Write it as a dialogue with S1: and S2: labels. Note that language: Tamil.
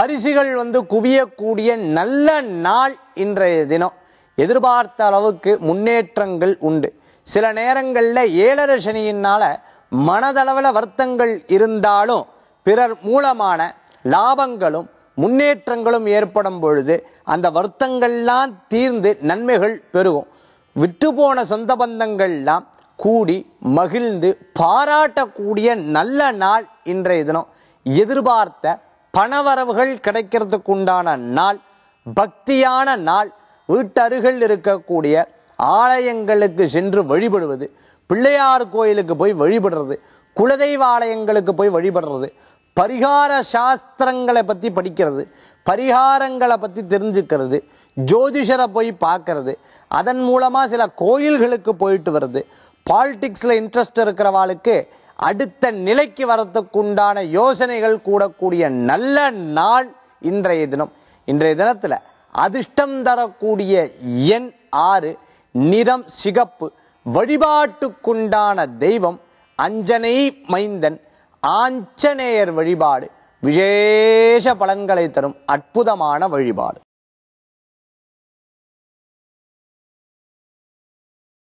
S1: பரிசுகள் வந்து குவியக்கூடிய நல்ல நாள் இன்றைய தினம் எதிர்பார்த்த அளவுக்கு முன்னேற்றங்கள் உண்டு சில நேரங்கள்ல ஏழரை சனியினால மனதளவுல வருத்தங்கள் இருந்தாலும் பிறர் மூலமான லாபங்களும் முன்னேற்றங்களும் ஏற்படும் பொழுது அந்த வருத்தங்கள்லாம் தீர்ந்து நன்மைகள் பெருகும் விட்டு போன சொந்த பந்தங்கள்லாம் கூடி மகிழ்ந்து பாராட்டக்கூடிய நல்ல நாள் இன்றைய தினம் எதிர்பார்த்த பணவரவுகள் கிடைக்கிறதுக்கு உண்டான நாள் பக்தியான நாள் வீட்டருகில் இருக்கக்கூடிய ஆலயங்களுக்கு சென்று வழிபடுவது பிள்ளையார் கோயிலுக்கு போய் வழிபடுறது குலதெய்வ ஆலயங்களுக்கு போய் வழிபடுறது பரிகார சாஸ்திரங்களை பத்தி படிக்கிறது பரிகாரங்களை பத்தி தெரிஞ்சுக்கிறது ஜோதிஷரை போய் பார்க்கறது அதன் மூலமா சில கோயில்களுக்கு போயிட்டு வருது பாலிடிக்ஸ்ல இன்ட்ரெஸ்ட் இருக்கிறவாளுக்கு அடுத்த நிலைக்கு வரத்துக்கு உண்டான யோசனைகள் கூடக்கூடிய நல்ல நாள் இன்றைய தினம் இன்றைய தினத்துல அதிர்ஷ்டம் தரக்கூடிய எண் ஆறு நிறம் சிகப்பு வழிபாட்டுக்குண்டான தெய்வம் அஞ்சனை மைந்தன் ஆஞ்சநேயர் வழிபாடு விசேஷ பலன்களை தரும் அற்புதமான வழிபாடு